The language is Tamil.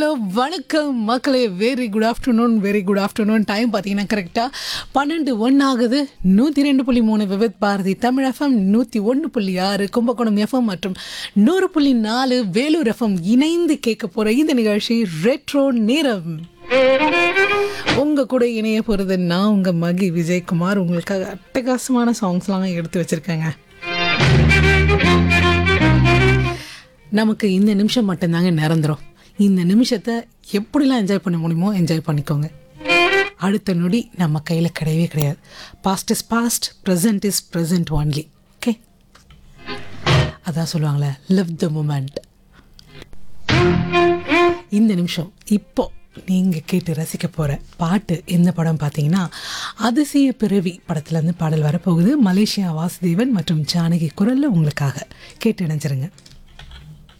ஹலோ வணக்கம் மக்களே very good afternoon very good afternoon time பார்த்தீங்கன்னா கரெக்டாக பன்னெண்டு ஒன்று ஆகுது நூற்றி ரெண்டு புள்ளி மூணு விவித் பாரதி தமிழ் எஃப்எம் நூற்றி ஒன்று புள்ளி ஆறு கும்பகோணம் எஃப்எம் மற்றும் நூறு புள்ளி நாலு வேலூர் எஃப்எம் இணைந்து கேட்க போகிற இந்த நிகழ்ச்சி ரெட்ரோ நேரம் உங்க கூட இணைய போகிறது நான் உங்கள் மகி விஜயகுமார் உங்களுக்காக அட்டகாசமான சாங்ஸ்லாம் எடுத்து வச்சுருக்கேங்க நமக்கு இந்த நிமிஷம் மட்டும்தாங்க நிரந்தரம் இந்த நிமிஷத்தை எப்படிலாம் என்ஜாய் பண்ண முடியுமோ என்ஜாய் பண்ணிக்கோங்க அடுத்த நொடி நம்ம கையில் கிடையவே கிடையாது past is past present is present only okay அதான் சொல்லுவாங்களே லிவ் த மூமெண்ட் இந்த நிமிஷம் இப்போ நீங்கள் கேட்டு ரசிக்க போகிற பாட்டு எந்த படம் பார்த்தீங்கன்னா அதிசய பிறவி படத்துலேருந்து பாடல் வரப்போகுது மலேசியா வாசுதேவன் மற்றும் ஜானகி குரலில் உங்களுக்காக கேட்டு இணைஞ்சிருங்க